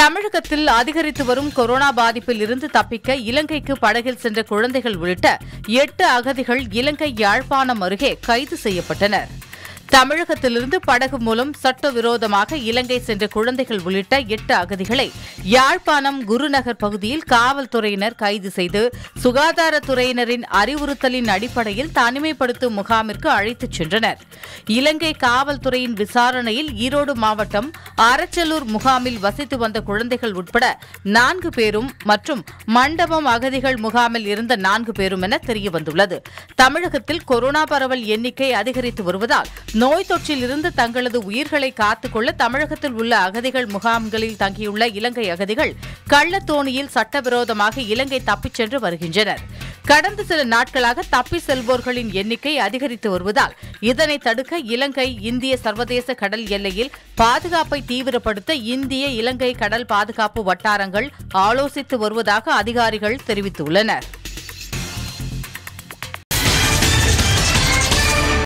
தமிழகத்தில் அதிகரித்து வரும் கொரோனா பாதிப்பில் இருந்து தப்பிக்க இலங்கைக்கு படகில் சென்ற குழந்தைகள் உள்ளிட்ட எட்டு அகதிகள் இலங்கை யாழ்ப்பாணம் அருகே கைது செய்யப்பட்டனர் தமிழகத்திலிருந்து படகு மூலம் சட்டவிரோதமாக இலங்கை சென்ற குழந்தைகள் உள்ளிட்ட எட்டு அகதிகளை யாழ்ப்பாணம் குருநகர் பகுதியில் காவல்துறையினர் கைது செய்து சுகாதாரத்துறையினரின் அறிவுறுத்தலின் அடிப்படையில் தனிமைப்படுத்தும் முகாமிற்கு அழைத்துச் சென்றனர் இலங்கை காவல்துறையின் விசாரணையில் ஈரோடு மாவட்டம் அரச்சலூர் முகாமில் வசித்து வந்த குழந்தைகள் உட்பட நான்கு பேரும் மற்றும் மண்டபம் அகதிகள் முகாமில் இருந்த நான்கு பேரும் என தெரியவந்துள்ளது தமிழகத்தில் கொரோனா பரவல் எண்ணிக்கை அதிகரித்து வருவதால் நோய் தொற்றில் இருந்து தங்களது உயிர்களை காத்துக்கொள்ள தமிழகத்தில் உள்ள அகதிகள் முகாம்களில் தங்கியுள்ள இலங்கை அகதிகள் கள்ளத்தோணியில் சட்டவிரோதமாக இலங்கை தப்பிச் சென்று வருகின்றனர் கடந்த சில நாட்களாக தப்பி செல்வோர்களின் எண்ணிக்கை அதிகரித்து வருவதால் இதனை தடுக்க இலங்கை இந்திய சர்வதேச கடல் எல்லையில் பாதுகாப்பை தீவிரப்படுத்த இந்திய இலங்கை கடல் பாதுகாப்பு வட்டாரங்கள் ஆலோசித்து வருவதாக அதிகாரிகள் தெரிவித்துள்ளனர்